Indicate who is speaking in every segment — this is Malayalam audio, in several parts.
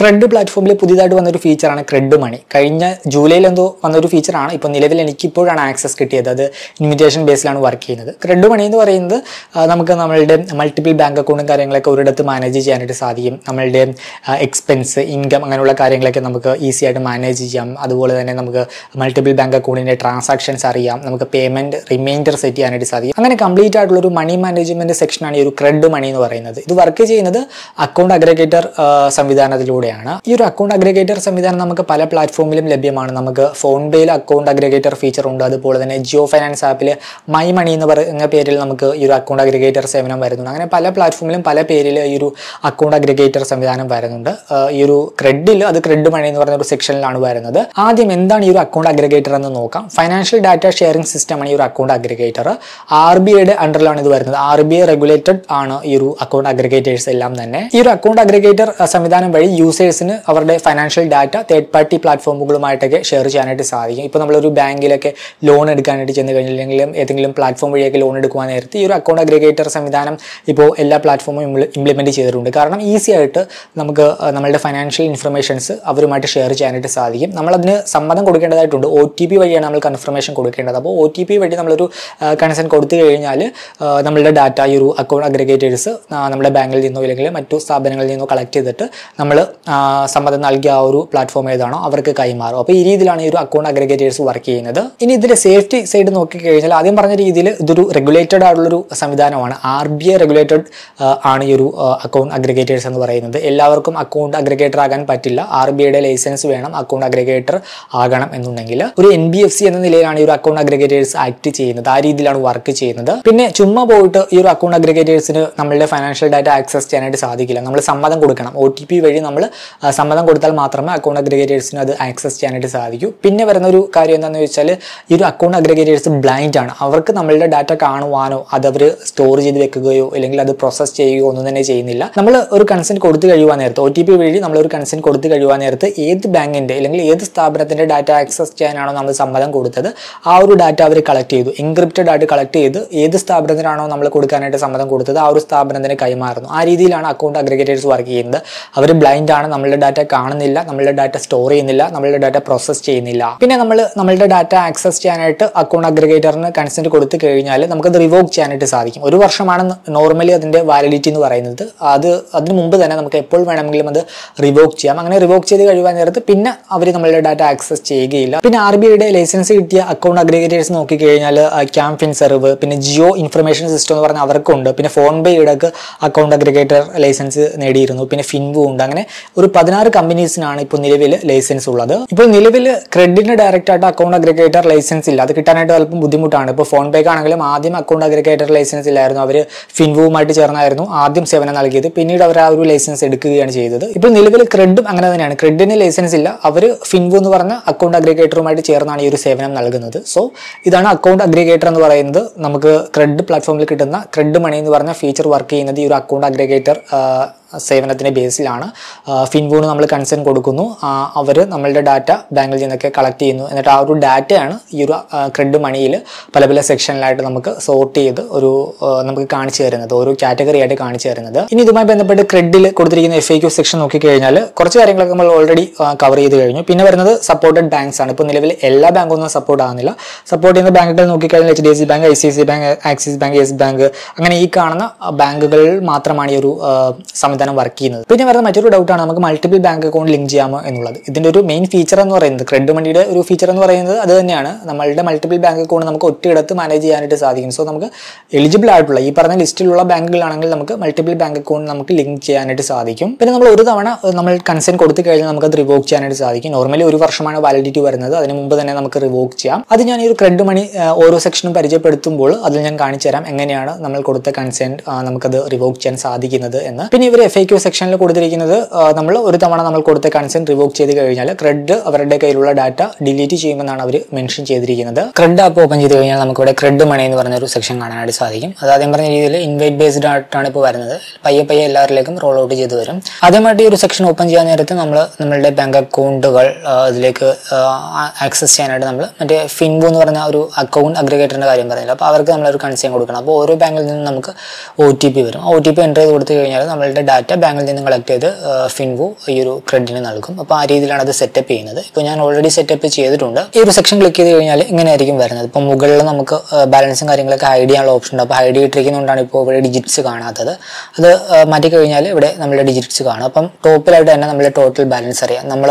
Speaker 1: ക്രെഡ് പ്ലാറ്റ്ഫോമിൽ പുതിയതായിട്ട് വന്നൊരു ഫീച്ചറാണ് ക്രെഡ് മണി കഴിഞ്ഞ ജൂലൈയിൽ എന്തോ വന്നൊരു ഫീച്ചറാണ് ഇപ്പോൾ നിലവിൽ എനിക്കിപ്പോഴാണ് ആക്സസ് കിട്ടിയത് അത് ഇൻവിറ്റേഷൻ ബേസിലാണ് വർക്ക് ചെയ്യുന്നത് ക്രെഡ് മണി എന്ന് പറയുന്നത് ആ, നമുക്ക് നമ്മളുടെ മൾട്ടിപ്പിൾ ബാങ്ക് അക്കൗണ്ടും കാര്യങ്ങളൊക്കെ ഒരിടത്ത് മാനേജ് ചെയ്യാനായിട്ട് സാധിക്കും നമ്മളുടെ എക്സ്പെൻസ് ഇൻകം അങ്ങനെയുള്ള കാര്യങ്ങളൊക്കെ നമുക്ക് ഈസി ആയിട്ട് മാനേജ് ചെയ്യാം അതുപോലെ തന്നെ നമുക്ക് മൾട്ടിപ്പിൾ ബാങ്ക് അക്കൗണ്ടിൻ്റെ ട്രാൻസാക്ഷൻസ് അറിയാം നമുക്ക് പേയ്മെൻറ്റ് റിമൈൻഡർ സെറ്റ് ചെയ്യാനായിട്ട് സാധിക്കും അങ്ങനെ കംപ്ലീറ്റ് ആയിട്ടുള്ള ഒരു മണി മാനേജ്മെൻറ്റ് സെക്ഷനാണ് ഈ ഒരു ക്രെഡ് മണി എന്ന് പറയുന്നത് ഇത് വർക്ക് ചെയ്യുന്നത് അക്കൗണ്ട് അഗ്രഗേറ്റർ സംവിധാനത്തിലൂടെയാണ് ഈ ഒരു അക്കൗണ്ട് അഗ്രഗേറ്റർ സംവിധാനം നമുക്ക് പല പ്ലാറ്റ്ഫോമിലും ലഭ്യമാണ് നമുക്ക് ഫോൺ പേയിൽ അക്കൗണ്ട് അഗ്രഗേറ്റർ ഫീച്ചർ ഉണ്ട് അതുപോലെ തന്നെ ജിയോ ഫൈനാൻസ് ആപ്പിൽ മൈ മണി എന്ന് പറയുന്ന പേരിൽ നമുക്ക് ഈ ഒരു അക്കൗണ്ട് അഗ്രഗേറ്റർ സേവനം വരുന്നുണ്ട് അങ്ങനെ പല പ്ലാറ്റ്ഫോമിലും പല പേരിൽ ഈ ഒരു അക്കൗണ്ട് അഗ്രഗേറ്റർ സംവിധാനം വരുന്നുണ്ട് ആ, ഈ ഒരു ക്രെഡിൽ അത് ക്രെഡ് മണി എന്ന് പറയുന്ന ഒരു സെക്ഷനിലാണ് വരുന്നത് ആദ്യം എന്താണ് ഈ ഒരു അക്കൗണ്ട് അഗ്രഗേറ്റർ എന്ന് നോക്കാം ഫൈനാൻഷ്യൽ ഡാറ്റ ഷെയറിംഗ് സിസ്റ്റമാണ് ഈ ഒരു അക്കൗണ്ട് അഗ്രഗേറ്റർ ആർ ബി ഐയുടെ അണ്ടറിലാണ് ഇത് വരുന്നത് ആർ ബി ഐ റെഗുലേറ്റഡ് ആണ് ഈ ഒരു അക്കൗണ്ട് അഗ്രഗേറ്റേഴ്സ് എല്ലാം തന്നെ ഈ ഒരു അക്കൗണ്ട് അഗ്രഗേറ്റർ സംവിധാനം വഴി യൂസേഴ്സിന് അവരുടെ ഫൈനാൻഷ്യൽ ഡാറ്റ തേർഡ് പാർട്ടി പ്ലാറ്റ്ഫോമുകളുമായിട്ടൊക്കെ ഷെയർ ചെയ്യാനായിട്ട് സാധിക്കും ഇപ്പോൾ നമ്മളൊരു ബാങ്കിലൊക്കെ ലോൺ എടുക്കാനായിട്ട് ചെന്ന് കഴിഞ്ഞാൽ അല്ലെങ്കിൽ ഏതെങ്കിലും പ്ലാറ്റ്ഫോം വഴിയൊക്കെ ലോൺ എടുക്കുവാൻ നേരത്ത് ഈ ഒരു അക്കൗണ്ട് അഗ്രഗേറ്റർ സംവിധാനം ഇപ്പോൾ എല്ലാ പ്ലാറ്റ്ഫോമും ഇംപ്ലിമെൻറ്റ് ചെയ്തിട്ടുണ്ട് കാരണം ഈസി ആയിട്ട് നമുക്ക് ആ, നമ്മളുടെ ഫൈനാൻഷ്യൽ ഇൻഫർമേഷൻസ് അവരുമായിട്ട് ഷെയർ ചെയ്യാനായിട്ട് സാധിക്കും നമ്മളതിന് സമ്മതം കൊടുക്കേണ്ടതായിട്ടുണ്ട് ഒ ടി പി വഴിയാണ് നമ്മൾ കൺഫർമേഷൻ കൊടുക്കേണ്ടത് അപ്പോൾ ഒ ടി പി വഴി നമ്മളൊരു കൺസെൻറ്റ് കൊടുത്തു കഴിഞ്ഞാൽ ആ, നമ്മളുടെ ഡാറ്റ ഈ ഒരു അക്കൗണ്ട് അഗ്രഗേറ്റേഴ്സ് നമ്മുടെ ബാങ്കിൽ നിന്നോ അല്ലെങ്കിൽ മറ്റു സ്ഥാപനങ്ങളിൽ നിന്നോ കളക്ട് ചെയ്തിട്ട് നമ്മൾ സമ്മതം നൽകിയ ആ ഒരു പ്ലാറ്റ്ഫോം ഏതാണോ അവർക്ക് കൈമാറും അപ്പോൾ ഈ രീതിയിലാണ് ഈ ഒരു അക്കൗണ്ട് അഗ്രഗേറ്റേഴ്സ് വർക്ക് ചെയ്യുന്നത് ഇനി ഇതിൻ്റെ സേഫ്റ്റി സൈഡ് നോക്കിക്കഴിഞ്ഞാൽ ആദ്യം പറഞ്ഞ രീതിയിൽ ഇതൊരു റെഗുലേറ്റഡ് ആയിട്ടുള്ളൊരു സംവിധാനമാണ് ആർ ബി ഐ റെഗുലേറ്റഡ് ആണ് ഈ ഒരു അക്കൗണ്ട് അഗ്രഗേറ്റേഴ്സ് എന്ന് പറയുന്നത് എല്ലാവർക്കും അക്കൗണ്ട് അഗ്രഗേറ്റർ ആകാൻ പറ്റില്ല ആർ ബി ഐയുടെ ലൈസൻസ് വേണം അക്കൗണ്ട് അഗ്രഗേറ്റർ ആകണം എന്നുണ്ടെങ്കിൽ ഒരു എൻ ബി എഫ് സി എന്ന നിലയിലാണ് ഈ ഒരു അക്കൗണ്ട് അഗ്രഗേറ്റേഴ്സ് ആക്ട് ചെയ്യുന്നത് ആ രീതിയിലാണ് വർക്ക് ചെയ്യുന്നത് പിന്നെ ചുമ്മാ പോയിട്ട് ഈ ഒരു അക്കൗണ്ട് അഗ്രഗേറ്റേഴ്സിന് നമ്മളുടെ ഫൈനാൻഷ്യൽ ഡാറ്റ ആക്സസ് ചെയ്യാനായിട്ട് സാധിക്കില്ല നമ്മൾ സമ്മതം കൊടുക്കണം ഒ ടി പി വഴി നമ്മൾ ആ, സമ്മതം കൊടുത്താൽ മാത്രമേ അക്കൗണ്ട് അഗ്രഗേറ്റേഴ്സിന് അത് ആക്സസ് ചെയ്യാനായിട്ട് സാധിക്കൂ പിന്നെ വരുന്ന ഒരു കാര്യം എന്താണെന്ന് വെച്ചാൽ ഈ ഒരു അക്കൗണ്ട് അഗ്രഗേറ്റേഴ്സ് ബ്ലൈൻഡ് ആണ് അവർക്ക് നമ്മളുടെ ഡാറ്റ കാണുവാനോ അത് അവർ സ്റ്റോർ ചെയ്ത് വെക്കുകയോ അല്ലെങ്കിൽ അത് പ്രോസസ് ചെയ്യുകയോ ഒന്നും തന്നെ ചെയ്യുന്നില്ല നമ്മൾ ഒരു കൺസെൻറ്റ് കൊടുത്തു കഴിയുവാൻ നേരത്ത് ഒ ടി പി വഴി നമ്മൾ ഒരു കൺസെൻറ്റ് കൊടുത്തു കഴിയുവാൻ നേരത്ത് ഏത് ബാങ്കിൻ്റെ അല്ലെങ്കിൽ ഏത് സ്ഥാപനത്തിൻ്റെ ഡാറ്റ ആക്സസ് ചെയ്യാനാണോ നമ്മൾ സമ്മതം കൊടുത്തത് ആ ഒരു ഡാറ്റ അവർ കളക്ട് ചെയ്തു എൻക്രിപ്റ്റഡ് ആയിട്ട് കളക്ട് ചെയ്ത് ഏത് സ്ഥാപനത്തിനാണോ നമ്മൾ കൊടുക്കാനായിട്ട് സമ്മതം കൊടുത്തത് ആ ഒരു സ്ഥാപനത്തിന് കൈമാറുന്നു ആ രീതിയിലാണ് അക്കൗണ്ട് അഗ്രഗേറ്റേഴ്സ് വർക്ക് ചെയ്യുന്നത് അവർ ബ്ലൈൻഡ് ആണ് നമ്മളുടെ ഡാറ്റ കാണുന്നില്ല നമ്മളുടെ ഡാറ്റ സ്റ്റോർ ചെയ്യുന്നില്ല നമ്മളുടെ ഡാറ്റ പ്രോസസ് ചെയ്യുന്നില്ല പിന്നെ നമ്മൾ നമ്മളുടെ ഡാറ്റ ആക്സസ് ചെയ്യാനായിട്ട് അക്കൗണ്ട് അഗ്രഗേറ്ററിന് കൺസെന്റ് കൊടുത്തു കഴിഞ്ഞാൽ നമുക്കത് റിവോക്ക് ചെയ്യാനായിട്ട് സാധിക്കും ഒരു വർഷമാണ് നോർമലി അതിന്റെ വാലിഡിറ്റി എന്ന് പറയുന്നത് അത് അതിന് മുമ്പ് തന്നെ നമുക്ക് എപ്പോൾ വേണമെങ്കിലും അത് റിവോക്ക് ചെയ്യാം അങ്ങനെ റിവോക്ക് ചെയ്ത് കഴിയുവാൻ നേരത്ത് പിന്നെ അവർ നമ്മളുടെ ഡാറ്റ ആക്സസ് ചെയ്യുകയില്ല പിന്നെ ആർ ബി ഐയുടെ ലൈസൻസ് കിട്ടിയ അക്കൗണ്ട് അഗ്രഗേറ്റേഴ്സ് നോക്കിക്കഴിഞ്ഞാൽ ക്യാം ഫിൻസർവ് പിന്നെ ജിയോ ഇൻഫർമേഷൻ സിസ്റ്റം എന്ന് പറഞ്ഞാൽ അവർക്കുണ്ട് പിന്നെ ഫോൺ പേ ഇടക്ക് അക്കൗണ്ട് അഗ്രഗേറ്റർ ലൈസൻസ് നേടിയിരുന്നു പിന്നെ ഫിൻവു ഉണ്ട് അങ്ങനെ ഒരു പതിനാറ് കമ്പനീസിനാണ് ഇപ്പോൾ നിലവിൽ ലൈസൻസ് ഉള്ളത് ഇപ്പോൾ നിലവിൽ ക്രെഡിറ്റിന് ഡയറക്റ്റ് ആയിട്ട് അക്കൗണ്ട് അഗ്രഗേറ്റർ ലൈസൻസ് ഇല്ല അത് കിട്ടാനായിട്ട് അല്പം ബുദ്ധിമുട്ടാണ് ഇപ്പോൾ ഫോൺ പേക്ക് ആണെങ്കിലും ആദ്യം അക്കൗണ്ട് അഗ്രഗേറ്റർ ലൈസൻസ് ഇല്ലായിരുന്നു അവർ ഫിൻവുമായിട്ട് ചേർന്നായിരുന്നു ആദ്യം സേവനം നൽകിയത് പിന്നീട് അവർ ആ ഒരു ലൈസൻസ് എടുക്കുകയാണ് ചെയ്തത് ഇപ്പോൾ നിലവിൽ ക്രെഡും അങ്ങനെ തന്നെയാണ് ക്രെഡിന് ലൈസൻസ് ഇല്ല അവർ ഫിൻവു എന്ന് പറഞ്ഞ അക്കൗണ്ട് അഗ്രഗേറ്ററുമായിട്ട് ചേർന്നാണ് ഈ ഒരു സേവനം നൽകുന്നത് സോ ഇതാണ് അക്കൗണ്ട് അഗ്രഗേറ്റർ എന്ന് പറയുന്നത് നമുക്ക് ക്രെഡ് പ്ലാറ്റ്ഫോമിൽ കിട്ടുന്ന ക്രെഡ് മണി എന്ന് പറഞ്ഞ ഫീച്ചർ വർക്ക് ചെയ്യുന്നത് ഈ ഒരു അക്കൗണ്ട് അഗ്രഗേറ്റർ സേവനത്തിൻ്റെ ബേസിലാണ് ഫിൻവൂണ് നമ്മൾ കൺസെൻറ്റ് കൊടുക്കുന്നു അവർ നമ്മളുടെ ഡാറ്റ ബാങ്കിൽ നിന്നൊക്കെ കളക്ട് ചെയ്യുന്നു എന്നിട്ട് ആ ഒരു ഡാറ്റയാണ് ഈ ഒരു ക്രെഡ് മണിയിൽ പല പല സെക്ഷനിലായിട്ട് നമുക്ക് സോർട്ട് ചെയ്ത് ഒരു ആ, നമുക്ക് കാണിച്ചു തരുന്നത് ഓരോ കാറ്റഗറി ആയിട്ട് കാണിച്ചു തരുന്നത് ഇനി ഇതുമായി ബന്ധപ്പെട്ട് ക്രെഡിൽ കൊടുത്തിരിക്കുന്ന എഫ് ഐ ക്യു സെക്ഷൻ നോക്കിക്കഴിഞ്ഞാൽ കുറച്ച് കാര്യങ്ങളൊക്കെ നമ്മൾ ഓൾറെഡി കവർ ചെയ്ത് കഴിഞ്ഞു പിന്നെ വരുന്നത് സപ്പോർട്ടഡ് ബാങ്ക്സ് ആണ് ഇപ്പോൾ നിലവിൽ എല്ലാ ബാങ്കൊന്നും സപ്പോർട്ട് ആകുന്നില്ല സപ്പോർട്ട് ചെയ്യുന്ന ബാങ്കുകൾ നോക്കിക്കഴിഞ്ഞാൽ H D F C bank I C I C bank Axis bank Yes bank അങ്ങനെ ഈ കാണുന്ന ബാങ്കുകൾ മാത്രമാണ് ഈ ഒരു ആ, സംവിധാനം വർക്ക് ചെയ്യുന്നത് പിന്നെ വരുന്ന മറ്റൊരു ഡൗട്ടാണ് നമുക്ക് മൾട്ടിപ്പിൾ ബാങ്ക് അക്കൗണ്ട് ലിങ്ക് ചെയ്യാമോ എന്നുള്ളത് ഇതിന്റെ ഒരു മെയിൻ ഫീച്ചർ എന്ന് പറയുന്നത് ക്രെഡിറ്റ് മണിയുടെ ഒരു ഫീച്ചർ എന്ന് പറയുന്നത് അത് തന്നെയാണ് നമ്മളുടെ മൾട്ടിപ്പിൾ ബാങ്ക് അക്കൗണ്ട് നമുക്ക് ഒറ്റയിടത്ത് മാനേജ് ചെയ്യാനായിട്ട് സാധിക്കും സോ നമുക്ക് എലിജിബിൾ ആയിട്ടുള്ള ഈ പറഞ്ഞ ലിസ്റ്റിലുള്ള ബാങ്കുകളാണെങ്കിൽ നമുക്ക് മൾട്ടിപ്പിൾ ബാങ്ക് അക്കൗണ്ട് നമുക്ക് ലിങ്ക് ചെയ്യാനായിട്ട് സാധിക്കും പിന്നെ നമ്മൾ ഒരു തവണ ഏഹ്, നമ്മൾ കൺസെന്റ് കൊടുത്തു കഴിഞ്ഞാൽ നമുക്ക് അത് റിവോക്ക് ചെയ്യാനായിട്ട് സാധിക്കും നോർമലി ഒരു വർഷമാണ് വാലിഡിറ്റി വരുന്നത് അതിന് മുമ്പ് തന്നെ നമുക്ക് റിവോക്ക് ചെയ്യാം അത് ഞാൻ ഈ ഒരു ക്രെഡ് മണി ഏഹ്, ഓരോ സെക്ഷനും പരിചയപ്പെടുത്തുമ്പോൾ അതിൽ ഞാൻ കാണിച്ചു തരാം എങ്ങനെയാണ് നമ്മൾ കൊടുത്ത കൺസെന്റ് നമുക്കത് റിവോക്ക് ചെയ്യാൻ സാധിക്കുന്നത് എന്ന് പിന്നെ ഇവർ എഫ് ഐ ക്യു സെക്ഷനിൽ കൊടുത്തിരിക്കുന്നത് നമ്മൾ ഒരു തവണ നമ്മൾ കൊടുത്ത കൺസെന്റ് റിവോക്ക് ചെയ്ത് കഴിഞ്ഞാൽ ക്രെഡ് അവരുടെ കയ്യിലുള്ള ഡാറ്റ ഡിലീറ്റ് ചെയ്യുമെന്നാണ് അവർ മെൻഷൻ ചെയ്തിരിക്കുന്നത് ക്രെഡ് ആപ്പ് ഓപ്പൺ ചെയ്ത് കഴിഞ്ഞാൽ നമുക്കിവിടെ ക്രെഡ് മണി എന്ന് പറഞ്ഞ ഒരു സെക്ഷൻ കാണാനായിട്ട് സാധിക്കും അത് ആദ്യം പറഞ്ഞ രീതിയിൽ ഇൻവൈറ്റ് ബേസ്ഡ് ആയിട്ടാണ് ഇപ്പോൾ വരുന്നത് പയ്യെ പയ്യെ എല്ലാവരിലേക്കും റോൾ ഔട്ട് ചെയ്ത് വരും ആദ്യമായിട്ട് ഈ ഒരു സെക്ഷൻ ഓപ്പൺ ചെയ്യാൻ നേരത്ത് നമ്മൾ നമ്മളുടെ ബാങ്ക് അക്കൗണ്ടുകൾ ഇതിലേക്ക് ആക്സസ് ചെയ്യാനായിട്ട് നമ്മൾ മറ്റേ ഫിൻബു എന്ന് പറഞ്ഞ ഒരു അക്കൗണ്ട് അഗ്രിഗേറ്ററിന്റെ കാര്യം പറഞ്ഞില്ല അപ്പോൾ അവർക്ക് നമ്മളൊരു കൺസേൺ കൊടുക്കണം അപ്പോൾ ഓരോ ബാങ്കിൽ നിന്നും നമുക്ക് ഒ ടി പി വരും ഒ ടി പി എൻ്റർ ചെയ്ത് കൊടുത്തു കഴിഞ്ഞാൽ നമ്മളുടെ ഡാറ്റ ഡാറ്റ ബാങ്കിൽ നിന്ന് കളക്ട് ചെയ്ത് ഫിൻവു ഈ ഒരു ക്രെഡിറ്റിന് നൽകും അപ്പോൾ ആ രീതിയിലാണ് അത് സെറ്റപ്പ് ചെയ്യുന്നത് ഇപ്പോൾ ഞാൻ ഓൾറെഡി സെറ്റപ്പ് ചെയ്തിട്ടുണ്ട് ഈ ഒരു സെക്ഷൻ ക്ലിക്ക് ചെയ്ത് കഴിഞ്ഞാൽ ഇങ്ങനെയായിരിക്കും വരുന്നത് ഇപ്പോൾ മുകളിൽ നമുക്ക് ബാലൻസും കാര്യങ്ങളൊക്കെ ഹൈഡ് ചെയ്യാനുള്ള ഓപ്ഷൻ ഉണ്ട് അപ്പോൾ ഹൈഡ് ചെയ്തിരിക്കുന്നതുകൊണ്ടാണ് ഇപ്പോൾ ഇവിടെ ഡിജിറ്റ്സ് കാണാത്തത് അത് ആ, മാറ്റി കഴിഞ്ഞാൽ ഇവിടെ നമ്മുടെ ഡിജിറ്റ്സ് കാണും അപ്പം ടോപ്പിലായിട്ട് തന്നെ നമ്മുടെ ടോട്ടൽ ബാലൻസ് അറിയാം നമ്മൾ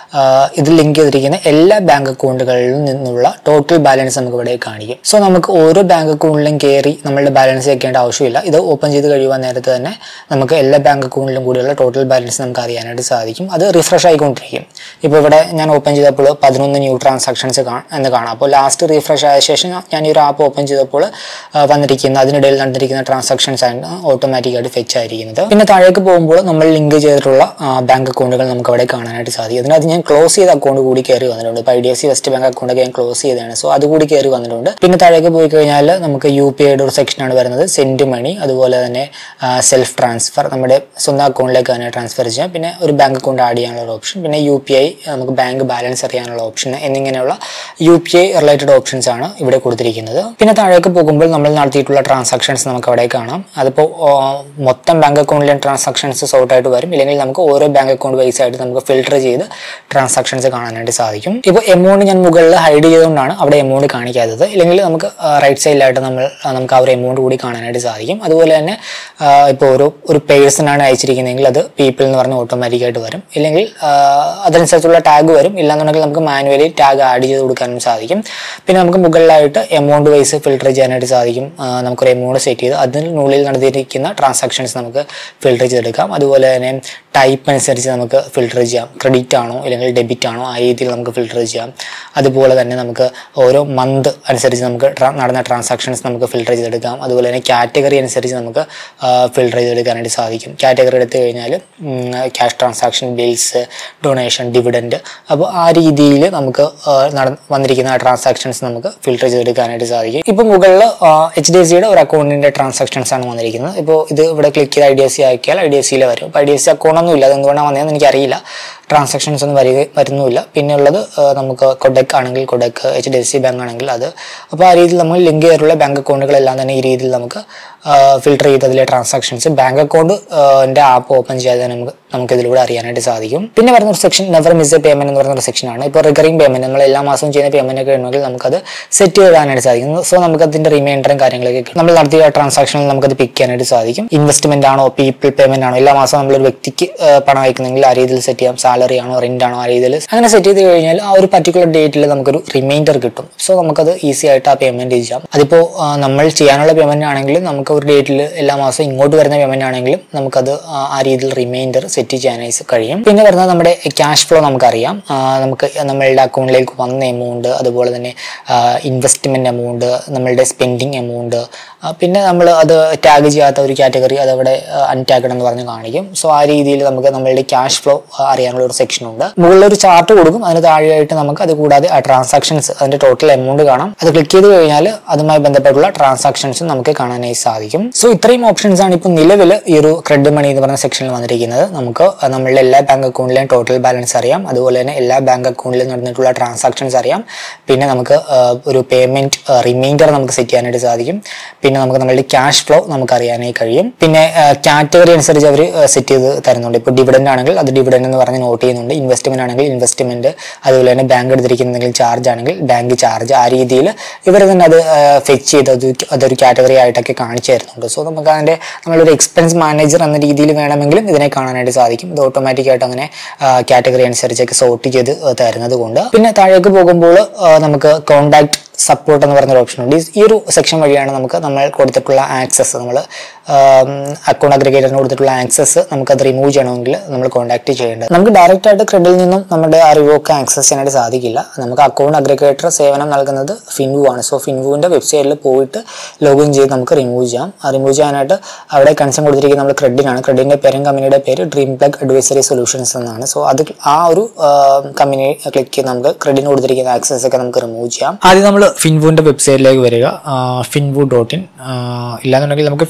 Speaker 1: ഇതിൽ ലിങ്ക് ചെയ്തിരിക്കുന്ന എല്ലാ ബാങ്ക് അക്കൗണ്ടുകളിൽ നിന്നുള്ള ടോട്ടൽ ബാലൻസ് നമുക്ക് ഇവിടെ കാണിക്കും സോ നമുക്ക് ഓരോ ബാങ്ക് അക്കൗണ്ടിലും കയറി നമ്മളുടെ ബാലൻസ് വെക്കേണ്ട ആവശ്യമില്ല ഇത് ഓപ്പൺ ചെയ്ത് കഴിയുവാൻ നേരത്ത് തന്നെ നമുക്ക് എല്ലാ ബാങ്ക് അക്കൗണ്ടിലും കൂടിയുള്ള ടോട്ടൽ ബാലൻസ് നമുക്ക് അറിയാനായിട്ട് സാധിക്കും അത് റിഫ്രഷ് ആയിക്കൊണ്ടിരിക്കും ഇപ്പോൾ ഇവിടെ ഞാൻ ഓപ്പൺ ചെയ്തപ്പോൾ പതിനൊന്ന് ന്യൂ ട്രാൻസാക്ഷൻസ് എന്ന് കാണാം അപ്പോൾ ലാസ്റ്റ് റിഫ്രഷ് ആയ ശേഷം ഞാൻ ഈ ഒരു ആപ്പ് ഓപ്പൺ ചെയ്തപ്പോൾ ആ, വന്നിരിക്കുന്ന അതിനിടയിൽ നടന്നിരിക്കുന്ന ട്രാൻസാക്ഷൻസ് ആണ് ഓട്ടോമാറ്റിക്കായിട്ട് ഫെച്ച് ആയിരിക്കുന്നത് പിന്നെ താഴേക്ക് പോകുമ്പോൾ നമ്മൾ ലിങ്ക് ചെയ്തിട്ടുള്ള ബാങ്ക് അക്കൗണ്ടുകൾ നമുക്ക് അവിടെ കാണാനായിട്ട് സാധിക്കും അതിനകത്ത് ഞാൻ ക്ലോസ് ചെയ്ത അക്കൗണ്ട് കൂടി കയറി വന്നിട്ടുണ്ട് ഇപ്പോൾ I D F C west bank account ഒക്കെ ഞാൻ ക്ലോസ് ചെയ്തതാണ് സോ അത് കൂടി കയറി വന്നിട്ടുണ്ട് പിന്നെ താഴേക്ക് പോയി കഴിഞ്ഞാൽ നമുക്ക് യു പി ഐയുടെ ഒരു സെക്ഷനാണ് വരുന്നത് സെൻഡ് മണി അതുപോലെ തന്നെ സെൽഫ് ട്രാൻസ്ഫർ നമ്മുടെ സ്വന്തം അക്കൗണ്ടിലേക്ക് തന്നെ ട്രാൻസ്ഫർ ചെയ്യാം പിന്നെ ഒരു ബാങ്ക് അക്കൗണ്ട് ആഡ് ചെയ്യാനുള്ള ഒരു ഓപ്ഷൻ പിന്നെ യു പി ഐ നമുക്ക് ബാങ്ക് ബാലൻസ് അറിയാനുള്ള ഓപ്ഷൻ എന്നിങ്ങനെയുള്ള U P I related options ആണ് ഇവിടെ കൊടുത്തിരിക്കുന്നത് പിന്നെ താഴേക്ക് പോകുമ്പോൾ നമ്മൾ നടത്തിയിട്ടുള്ള ട്രാൻസാക്ഷൻസ് നമുക്ക് അവിടെ കാണാം അതിപ്പോൾ മൊത്തം ബാങ്ക് അക്കൗണ്ടിലെ ട്രാൻസാക്ഷൻസ് സോർട്ട് ആയിട്ട് വരും ഇല്ലെങ്കിൽ നമുക്ക് ഓരോ ബാങ്ക് അക്കൗണ്ട് വൈസ് ആയിട്ട് നമുക്ക് ഫിൽട്ടർ ചെയ്ത് ട്രാൻസാക്ഷൻസ് കാണാനായിട്ട് സാധിക്കും ഇപ്പോൾ എമൗണ്ട് ഞാൻ മുകളിൽ ഹൈഡ് ചെയ്തുകൊണ്ടാണ് അവിടെ എമൗണ്ട് കാണിക്കാത്തത് ഇല്ലെങ്കിൽ നമുക്ക് റൈറ്റ് സൈഡിലായിട്ട് നമ്മൾ ആ, നമുക്ക് ആ ഒരു എമൗണ്ട് കൂടി കാണാനായിട്ട് സാധിക്കും അതുപോലെ തന്നെ ഇപ്പോൾ ഒരു ഒരു പേഴ്സൺ ആണ് അയച്ചിരിക്കുന്നതെങ്കിൽ അത് പീപ്പിൾ എന്ന് പറഞ്ഞ് ഓട്ടോമാറ്റിക്കായിട്ട് വരും ഇല്ലെങ്കിൽ ആ, അതനുസരിച്ചുള്ള ടാഗ് വരും ഇല്ലാന്നുണ്ടെങ്കിൽ നമുക്ക് മാനുവലി ടാഗ് ആഡ് ചെയ്ത് കൊടുക്കാനും സാധിക്കും പിന്നെ നമുക്ക് മുകളിലായിട്ട് എമൗണ്ട് വൈസ് ഫിൽട്ടർ ചെയ്യാനായിട്ട് സാധിക്കും ആ, നമുക്കൊരു എമൗണ്ട് സെറ്റ് ചെയ്ത് അതിനുള്ളിൽ നടത്തിയിരിക്കുന്ന ട്രാൻസാക്ഷൻസ് നമുക്ക് ഫിൽട്ടർ ചെയ്തെടുക്കാം അതുപോലെ തന്നെ ടൈപ്പ് അനുസരിച്ച് നമുക്ക് ഫിൽട്ടർ ചെയ്യാം ക്രെഡിറ്റ് ആണോ അല്ലെങ്കിൽ ഡെബിറ്റ് ആണോ ആ രീതിയിൽ നമുക്ക് ഫിൽട്ടർ ചെയ്യാം അതുപോലെ തന്നെ നമുക്ക് ഓരോ മന്ത് അനുസരിച്ച് നമുക്ക് ട്രാ- നടന്ന ട്രാൻസാക്ഷൻസ് നമുക്ക് ഫിൽട്ടർ ചെയ്തെടുക്കാം അതുപോലെ തന്നെ കാറ്റഗറി അനുസരിച്ച് നമുക്ക് ഫിൽട്ടർ ചെയ്തെടുക്കാനായിട്ട് സാധിക്കും കാറ്റഗറി എടുത്തു കഴിഞ്ഞാൽ cash transaction bills donation dividend അപ്പോൾ ആ രീതിയിൽ നമുക്ക് ആ, നട വന്നിരിക്കുന്ന ട്രാൻസാക്ഷൻസ് നമുക്ക് ഫിൽട്ടർ ചെയ്തെടുക്കാനായിട്ട് സാധിക്കും ഇപ്പോൾ മുകളിൽ എച്ച് ഡി എഫ് സിയുടെ ഒരു അക്കൗണ്ടിൻ്റെ ട്രാൻസാക്ഷൻസ് ആണ് വന്നിരിക്കുന്നത് ഇപ്പോൾ ഇത് ഇവിടെ ക്ലിക്ക് ചെയ്ത് ഐ ഡി എഫ് സി ആക്കിയാൽ ഐ ഡി എഫ് സിയിൽ വരും അപ്പോൾ I D F C account ഒന്നും ഇല്ല അത് എന്തുകൊണ്ടാണ് വന്നതെന്ന് എനിക്കറിയില്ല ട്രാൻസാക്ഷൻസ് ഒന്നും വരിക വരുന്നുമില്ല പിന്നെ ഉള്ളത് ആ, നമുക്ക് കൊഡക് ആണെങ്കിൽ Kotak H D F C bank ആണെങ്കിൽ അത് അപ്പോൾ ആ രീതിയിൽ നമ്മൾ ലിങ്ക് ചെയ്തിട്ടുള്ള ബാങ്ക് അക്കൗണ്ടുകളെല്ലാം തന്നെ ഈ രീതിയിൽ നമുക്ക് ഫിൽട്ടർ ചെയ്ത് അതിലെ ട്രാൻസാക്ഷൻസ് ബാങ്ക് അക്കൗണ്ട് എൻ്റെ ആപ്പ് ഓപ്പൺ ചെയ്യാതെ തന്നെ നമുക്ക് നമുക്ക് ഇതിലൂടെ അറിയാനായിട്ട് സാധിക്കും പിന്നെ വരുന്ന ഒരു section never miss a payment എന്ന് പറയുന്ന ഒരു സെക്ഷനാണ് ഇപ്പോൾ റിക്കറിംഗ് പേയ്മെന്റ് നമ്മൾ എല്ലാ മാസവും ചെയ്യുന്ന പേയ്മെന്റ് ഒക്കെ ഉണ്ടെങ്കിൽ നമുക്കത് സെറ്റ് ചെയ്താനായിട്ട് സാധിക്കും സോ നമുക്ക് അതിന്റെ റിമൈൻഡറും കാര്യങ്ങളൊക്കെ കിട്ടും. നമ്മൾ നടത്തിയ ട്രാൻസാക്ഷനിൽ നമുക്കത് പിക്ക് ചെയ്യാനായിട്ട് സാധിക്കും ഇൻവെസ്റ്റ്മെന്റ് ആണോ പീപ്പിൾ പേയ്മെന്റ് ആണോ എല്ലാ മാസവും നമ്മളൊരു വ്യക്തിക്ക് ആ, പണം അയക്കുന്നെങ്കിൽ ആ രീതിയിൽ സെറ്റ് ചെയ്യാം സാലറി ആണോ റെന്റ് ആണോ ആ രീതിയിൽ അങ്ങനെ സെറ്റ് ചെയ്ത് കഴിഞ്ഞാൽ ആ ഒരു പർട്ടിക്കുലർ ഡേറ്റിൽ നമുക്കൊരു റിമൈൻഡർ കിട്ടും സോ നമുക്കത് ഈസി ആയിട്ട് ആ പേയ്മെന്റ് ചെയ്യാം അതിപ്പോൾ ആ, നമ്മൾ ചെയ്യാനുള്ള പേയ്മെന്റ് ആണെങ്കിലും നമുക്ക് ഒരു ഡേറ്റിൽ എല്ലാ മാസവും ഇങ്ങോട്ട് വരുന്ന പേയ്മെന്റ് ആണെങ്കിലും നമുക്കത് ആ ആ രീതിയിൽ റിമൈൻഡർ സെറ്റ് ചെയ്യാനായി കഴിയും പിന്നെ വരുന്നത് നമ്മുടെ ക്യാഷ് ഫ്ലോ നമുക്കറിയാം ആ, നമുക്ക് നമ്മളുടെ അക്കൗണ്ടിലേക്ക് വന്ന എമൗണ്ട് അതുപോലെ തന്നെ ഇൻവെസ്റ്റ്മെന്റ് എമൗണ്ട് നമ്മളുടെ സ്പെൻഡിങ് എമൗണ്ട് പിന്നെ നമ്മൾ അത് ടാഗ് ചെയ്യാത്ത ഒരു കാറ്റഗറി അതവിടെ അൺടാഗഡ് എന്ന് പറഞ്ഞ് കാണിക്കും സോ ആ രീതിയിൽ നമുക്ക് നമ്മളുടെ ക്യാഷ് ഫ്ലോ അറിയാനുള്ള ഒരു സെക്ഷൻ ഉണ്ട് മുകളിൽ ഒരു ചാർട്ട് കൊടുക്കും അതിന് താഴെയായിട്ട് നമുക്ക് അത് കൂടാതെ ട്രാൻസാക്ഷൻസ് അതിന്റെ ടോട്ടൽ എമൗണ്ട് കാണാം അത് ക്ലിക്ക് ചെയ്ത് കഴിഞ്ഞാൽ അതുമായി ബന്ധപ്പെട്ടുള്ള ട്രാൻസാക്ഷൻസ് നമുക്ക് കാണാനായി സാധിക്കും സോ ഇത്രയും ഓപ്ഷൻസ് ആണ് ഇപ്പോൾ നിലവിൽ ഈ ഒരു ക്രെഡിറ്റ് മണി എന്ന് പറഞ്ഞ സെക്ഷനിൽ വന്നിരിക്കുന്നത് നമുക്ക് നമ്മളുടെ എല്ലാ ബാങ്ക് അക്കൗണ്ടിലെയും ടോട്ടൽ ബാലൻസ് അറിയാം അതുപോലെ തന്നെ എല്ലാ ബാങ്ക് അക്കൗണ്ടിലും നടന്നിട്ടുള്ള ട്രാൻസാക്ഷൻസ് അറിയാം പിന്നെ നമുക്ക് ആ, ഒരു പേയ്മെന്റ് റിമൈൻഡർ നമുക്ക് സെറ്റ് ചെയ്യാനായിട്ട് സാധിക്കും പിന്നെ നമുക്ക് നമ്മളുടെ ക്യാഷ് ഫ്ലോ നമുക്ക് അറിയാനായി കഴിയും പിന്നെ കാറ്റഗറി അനുസരിച്ച് അവർ സെറ്റ് ചെയ്ത് തരുന്നുണ്ട് ഇപ്പോൾ ഡിവിഡൻഡ് ആണെങ്കിൽ അത് ഡിവിഡൻഡ് എന്ന് പറഞ്ഞ് നോട്ട് ചെയ്യുന്നുണ്ട് ഇൻവെസ്റ്റ്മെന്റ് ആണെങ്കിൽ ഇൻവെസ്റ്റ്മെന്റ് അതുപോലെ തന്നെ ബാങ്ക് എടുത്തിരിക്കുന്ന എന്തെങ്കിലും ചാർജ് ആണെങ്കിൽ ബാങ്ക് ചാർജ് ആ രീതിയിൽ ഇവർ തന്നെ അത് ഫെച്ച് ചെയ്ത് അത് അതൊരു കാറ്റഗറി ആയിട്ടൊക്കെ കാണിച്ചു തരുന്നുണ്ട് സോ നമുക്ക് അതിന്റെ നമ്മളൊരു എക്സ്പെൻസ് മാനേജർ എന്ന രീതിയിൽ വേണമെങ്കിലും ഇതിനെ കാണാനായിട്ട് സാധിക്കും ഇത് ഓട്ടോമാറ്റിക് ആയിട്ട് അങ്ങനെ കാറ്റഗറി അനുസരിച്ചൊക്കെ സോർട്ട് ചെയ്ത് ആ, തരുന്നത് കൊണ്ട് പിന്നെ താഴേക്ക് പോകുമ്പോൾ ആ, നമുക്ക് കോണ്ടാക്ട് സപ്പോർട്ട് എന്ന് പറഞ്ഞൊരു ഓപ്ഷൻ ഉണ്ട് ഈ- ഈ ഒരു സെക്ഷൻ വഴിയാണ് നമുക്ക് നമ്മൾ കൊടുത്തിട്ടുള്ള ആക്സസ് നമ്മൾ അക്കൗണ്ട് അഗ്രിഗേറ്ററിന് കൊടുത്തിട്ടുള്ള ആക്സസ് നമുക്കത് റിമൂവ് ചെയ്യണമെങ്കിൽ നമ്മൾ കോൺടാക്ട് ചെയ്യേണ്ടത് നമുക്ക് ഡയറക്റ്റ് ആയിട്ട് ക്രെഡിൽ നിന്നും നമ്മുടെ ആ റിവോക്ക് ആക്സസ് ചെയ്യാനായിട്ട് സാധിക്കില്ല നമുക്ക് അക്കൗണ്ട് അഗ്രിഗേറ്റർ സേവനം നൽകുന്നത് ഫിൻവു ആണ് സോ ഫിൻവുവിന്റെ വെബ്സൈറ്റിൽ പോയിട്ട് ലോഗിൻ ചെയ്ത് നമുക്ക് റിമൂവ് ചെയ്യാം ആ റിമൂവ് ചെയ്യാനായിട്ട് അവിടെ കൺസേൺ കൊടുത്തിരിക്കുന്നത് നമ്മൾ ക്രെഡിനാണ് ക്രെഡിന്റെ പേരും കമ്പനിയുടെ പേര് ഡ്രീം പ്ലഗ് അഡ്വൈസറി സൊല്യൂഷൻസ് എന്നാണ് സോ അത് ആ ഒരു കമ്പനി ക്ലിക്ക് ചെയ്ത് നമുക്ക് ക്രെഡിന് കൊടുത്തിരിക്കുന്ന ആക്സസ് ഒക്കെ നമുക്ക് റിമൂവ് ചെയ്യാം ആദ്യം നമ്മൾ ഫിൻവുവിന്റെ വെബ്സൈറ്റിലേക്ക് വരിക ഫിൻവു ഡോട്ട് ഇൻ ഇല്ലാന്നുണ്ടെങ്കിൽ നമുക്ക് ഫിൻവുവിന്റെ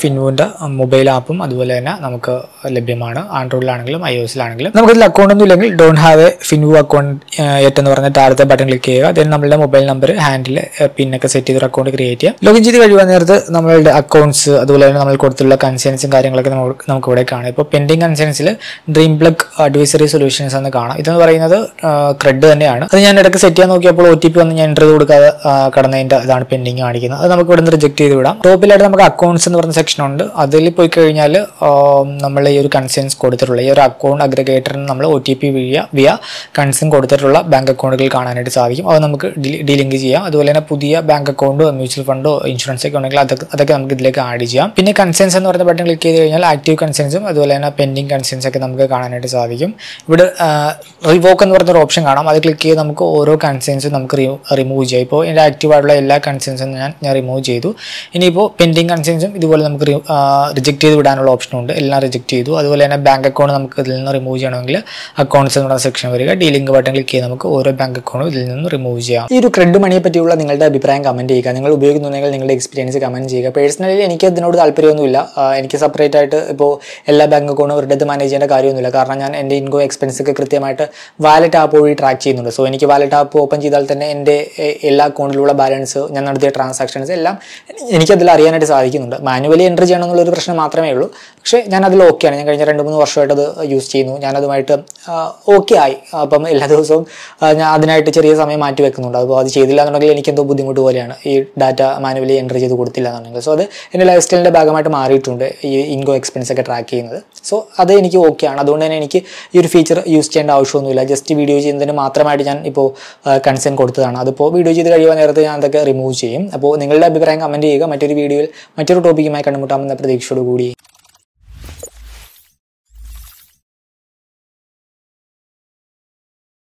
Speaker 1: മൊബൈൽ ആപ്പും അതുപോലെ തന്നെ നമുക്ക് ലഭ്യമാണ് ആൻഡ്രോയിഡിലാണെങ്കിലും ഐ ഒസിലാണെങ്കിലും നമുക്കിതിൽ അക്കൗണ്ട് ഒന്നും ഇല്ലെങ്കിൽ don't have a Finvu account yet എന്ന് പറഞ്ഞ താഴത്തെ ബട്ടൺ ക്ലിക്ക് ചെയ്യുക ദെൻ നമ്മളുടെ മൊബൈൽ നമ്പർ ഹാൻഡിൽ പിന്നൊക്കെ സെറ്റ് ചെയ്തൊരു അക്കൗണ്ട് ക്രിയേറ്റ് ചെയ്യാം ലോഗിൻ ചെയ്ത് കഴിയുന്ന നേരത്ത് നമ്മളുടെ അക്കൗണ്ട്സ് അതുപോലെ തന്നെ നമ്മൾ കൊടുത്തുള്ള കൺസേൺസും കാര്യങ്ങളൊക്കെ നമുക്ക് നമുക്ക് ഇവിടെ കാണാം ഇപ്പോൾ പെൻഡിങ് കൺസേൺസിൽ ഡ്രീം പ്ലഗ് അഡ്വൈസറി സൊല്യൂഷൻസ് എന്ന് കാണാം ഇതെന്ന് പറയുന്നത് ക്രെഡ് തന്നെയാണ് അത് ഞാൻ ഇടയ്ക്ക് സെറ്റ് ചെയ്യാൻ നോക്കിയപ്പോൾ ഒ ടി പി വന്ന് ഞാൻ എൻ്റർ ചെയ്ത് കൊടുക്കാതെ ആ, കടന്നതിൻ്റെ ഇതാണ് പെൻഡിങ് കാണിക്കുന്നത് അത് നമുക്ക് ഇവിടെ നിന്ന് റിജക്ട് ചെയ്ത് വിടാം ടോപ്പിലായിട്ട് നമുക്ക് അക്കൗണ്ട്സ് എന്ന് പറഞ്ഞ സെക്ഷൻ ഉണ്ട് അതിൽ പോയി കഴിഞ്ഞാൽ നമ്മൾ ഈ ഒരു കൺസേൺസ് കൊടുത്തിട്ടുള്ള ഈ ഒരു അക്കൗണ്ട് അഗ്രഗേറ്ററിന് നമ്മൾ O T P via via consent കൊടുത്തിട്ടുള്ള ബാങ്ക് അക്കൗണ്ടുകൾ കാണാനായിട്ട് സാധിക്കും അത് നമുക്ക് ഡീലിങ്ക് ചെയ്യാം അതുപോലെ തന്നെ പുതിയ ബാങ്ക് അക്കൗണ്ടോ മ്യൂച്വൽ ഫണ്ടോ ഇൻഷുറൻസ് ഒക്കെ ഉണ്ടെങ്കിൽ അതൊക്കെ അതൊക്കെ നമുക്ക് ഇതിലേക്ക് ആഡ് ചെയ്യാം പിന്നെ കൺസേൺസ് എന്ന് പറയുന്ന ബട്ടൺ ക്ലിക്ക് ചെയ്ത് കഴിഞ്ഞാൽ ആക്റ്റീവ് കൺസേൺസും അതുപോലെ തന്നെ പെൻഡിങ് കൺസേൺസ് ഒക്കെ നമുക്ക് കാണാനായിട്ട് സാധിക്കും ഇവിടെ റിവോക്ക് എന്ന് പറഞ്ഞൊരു ഓപ്ഷൻ കാണാം അത് ക്ലിക്ക് ചെയ്ത് നമുക്ക് ഓരോ കൺസേൺസും നമുക്ക് റിമൂവ് ചെയ്യാം ഇപ്പോൾ എൻ്റെ ആക്റ്റീവ് ആയിട്ടുള്ള എല്ലാ കൺസേൺസും ഞാൻ ഞാൻ റിമൂവ് ചെയ്തു ഇനിയിപ്പോൾ പെൻഡിങ് കൺസേൺസും ഇതുപോലെ നമുക്ക് റിജക്ട് ചെയ്ത് വിടാനുള്ള ഓപ്ഷനുണ്ട് എല്ലാം റിജക്ട് ചെയ്തു അതുപോലെ തന്നെ ബാങ്ക് അക്കൗണ്ട് നമുക്ക് ഇതിൽ നിന്ന് റിമൂവ് ചെയ്യണമെങ്കിൽ അക്കൗണ്ട്സ് എന്നുള്ള സെക്ഷൻ വരിക ഡീലിംഗ് ബട്ടൺ ക്ലിക്ക് ചെയ്ത് നമുക്ക് ഓരോ ബാങ്ക് അക്കൗണ്ടും ഇതിൽ നിന്ന് റിമൂവ് ചെയ്യാം ഈ ഒരു ക്രെഡ് മണിയെ പറ്റിയുള്ള നിങ്ങളുടെ അഭിപ്രായം കമൻറ്റ് ചെയ്യുക നിങ്ങൾ ഉപയോഗിക്കുന്നുണ്ടെങ്കിൽ നിങ്ങളുടെ എക്സ്പീരിയൻസ് കമൻറ്റ് ചെയ്യുക പേഴ്സണലി എനിക്ക് അതിനോട് താല്പര്യമൊന്നുമില്ല ആ, എനിക്ക് സെപ്പറേറ്റ് ആയിട്ട് ഇപ്പോൾ എല്ലാ ബാങ്ക് അക്കൗണ്ടും അവരുടെ മാനേജ് ചെയ്യേണ്ട കാര്യമൊന്നുമില്ല കാരണം ഞാൻ എൻ്റെ ഇൻകോ എക്സ്പെൻസ് ഒക്കെ കൃത്യമായിട്ട് വാലറ്റ് ആപ്പ് വഴി ട്രാക്ക് ചെയ്യുന്നുണ്ട് സോ എനിക്ക് വാലറ്റ് ആപ്പ് ഓപ്പൺ ചെയ്താൽ തന്നെ എൻ്റെ എ, എല്ലാ അക്കൗണ്ടിലുള്ള ബാലൻസ് ഞാൻ നടത്തിയ ട്രാൻസാക്ഷൻസ് എല്ലാം എനിക്കതിൽ അറിയാനായിട്ട് സാധിക്കുന്നുണ്ട് മാനുവലി എൻ്റർ ചെയ്യണം എന്നുള്ളൊരു പ്രശ്നം മാത്രമേ ഉള്ളൂ പക്ഷേ ഞാനതിൽ ഓക്കെയാണ് ഞാൻ കഴിഞ്ഞ രണ്ട് മൂന്ന് വർഷമായിട്ട് അത് യൂസ് ചെയ്യുന്നു ഞാനതുമായിട്ട് ഓക്കെ ആയി അപ്പം എല്ലാ ദിവസവും ആ, ഞാൻ അതിനായിട്ട് ചെറിയ സമയം മാറ്റി വെക്കുന്നുണ്ട് അപ്പോൾ അത് ചെയ്തില്ല എന്നുണ്ടെങ്കിൽ എനിക്കെന്തോ ബുദ്ധിമുട്ട് പോലെയാണ് ഈ ഡാറ്റ മാനുവലി എൻ്റർ ചെയ്ത് കൊടുത്തില്ല എന്നുണ്ടെങ്കിൽ സോ അത് എൻ്റെ ലൈഫ് സ്റ്റൈലിൻ്റെ ഭാഗമായിട്ട് മാറിയിട്ടുണ്ട് ഈ ഇൻകോ എക്സ്പെൻസ് ഒക്കെ ട്രാക്ക് ചെയ്യുന്നത് സോ അത് എനിക്ക് ഓക്കെയാണ് അതുകൊണ്ട് തന്നെ എനിക്ക് ഈ ഒരു ഫീച്ചർ യൂസ് ചെയ്യേണ്ട ആവശ്യമൊന്നുമില്ല ജസ്റ്റ് വീഡിയോ ചെയ്യുന്നതിന് മാത്രമായിട്ട് ഞാൻ ഇപ്പോൾ കൺസേൺ കൊടുത്തതാണ് അതിപ്പോൾ വീഡിയോ ചെയ്ത് കഴിയുന്ന നേരത്തെ ഞാൻ അതൊക്കെ റിമൂവ് ചെയ്യും അപ്പോൾ നിങ്ങളുടെ അഭിപ്രായം കമൻറ്റ് ചെയ്യുക മറ്റൊരു വീഡിയോയിൽ മറ്റൊരു ടോപ്പിക്കുമായി കണ്ടുമുട്ടാമെന്ന പ്രതീക്ഷയോടുകൂടി